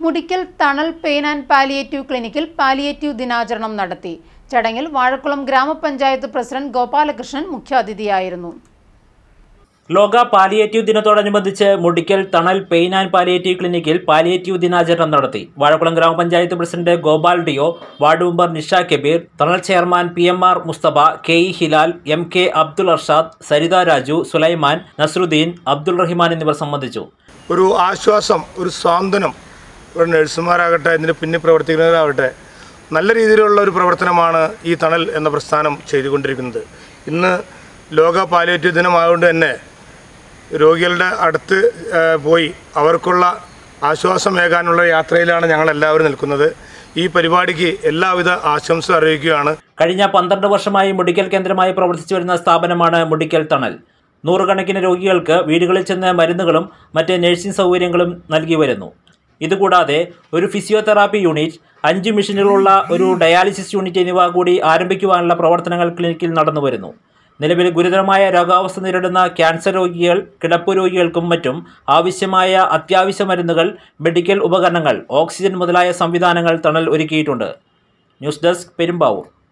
മുടിക്കൽ Thanal pain and palliative ക്ലിനിക്കിൽ palliative ദിനാചരണം നടത്തി ചടങ്ങിൽ വാഴക്കുളം ഗ്രാമപഞ്ചായത്ത് പ്രസിഡന്റ് ഗോപാലകൃഷ്ണൻ മുഖ്യാതിഥിയായിരുന്നു ലോക പാലിയേറ്റീവ് ദിനത്തോടനുബന്ധിച്ച് Mudickal Thanal pain and palliative ക്ലിനിക്കിൽ പാലിയേറ്റീവ് ദിനാചരണം നടത്തി വാഴക്കുളം ഗ്രാമപഞ്ചായത്ത് president Gopal Deo ward member Nisha Kabeer Thanal chairman P M R Musthafa K E Hilal M K Abdul Arshad Saritha Raju Sulaiman Nasruddin Abdul Rahiman എന്നിവർ സംബന്ധിച്ചു ഒരു ആശ്വാസം ഒരു സ്വാന്തനം ഒരു നഴ്സുമാരാകട്ടെ ഇതിന് പിന്നിൽ പ്രവർത്തിക്കുന്നവരാകട്ടെ നല്ല രീതിയിലുള്ള ഒരു പ്രവർത്തനമാണ് ഈ തണൽ എന്ന പ്രസ്ഥാനം ചെയ്തുകൊണ്ടിരിക്കുന്നത് ഇന്ന് ലോക പാലിയേറ്റീവ് ദിനമായതുകൊണ്ട് തന്നെ രോഗികളുടെ അടുത്ത് ആ, പോയി അവർക്കുള്ള ആശ്വാസമേകാനുള്ള യാത്രയിലാണ് ഞങ്ങളെല്ലാവരും നിൽക്കുന്നത് ഈ പരിപാടിക്ക് എല്ലാവിധ ആശംസ അറിയിക്കുകയാണ് കഴിഞ്ഞ പന്ത്രണ്ട് വർഷമായി മെഡിക്കൽ കേന്ദ്രമായി പ്രവർത്തിച്ചു വരുന്ന സ്ഥാപനമാണ് മുടിക്കൽ തണൽ നൂറുകണക്കിന് രോഗികൾക്ക് വീടുകളിൽ ചെന്ന് മരുന്നുകളും മറ്റ് നഴ്സിംഗ് സൗകര്യങ്ങളും നൽകി വരുന്നു ഇതുകൂടാതെ ഒരു ഫിസിയോതെറാപ്പി യൂണിറ്റ് അഞ്ച് മെഷീനുകളുള്ള ഒരു ഡയാലിസിസ് യൂണിറ്റ് എന്നിവ കൂടി ആരംഭിക്കുവാനുള്ള പ്രവർത്തനങ്ങൾ ക്ലിനിക്കിൽ നടന്നു വരുന്നു നിലവിൽ ഗുരുതരമായ രോഗാവസ്ഥ നേരിടുന്ന ക്യാൻസർ രോഗികൾ കിടപ്പ് രോഗികൾക്കും മറ്റും ആവശ്യമായ അത്യാവശ്യ മരുന്നുകൾ മെഡിക്കൽ ഉപകരണങ്ങൾ ഓക്സിജൻ മുതലായ സംവിധാനങ്ങൾ തണൽ ഒരുക്കിയിട്ടുണ്ട് ന്യൂസ് ഡെസ്ക് പെരുമ്പാവൂർ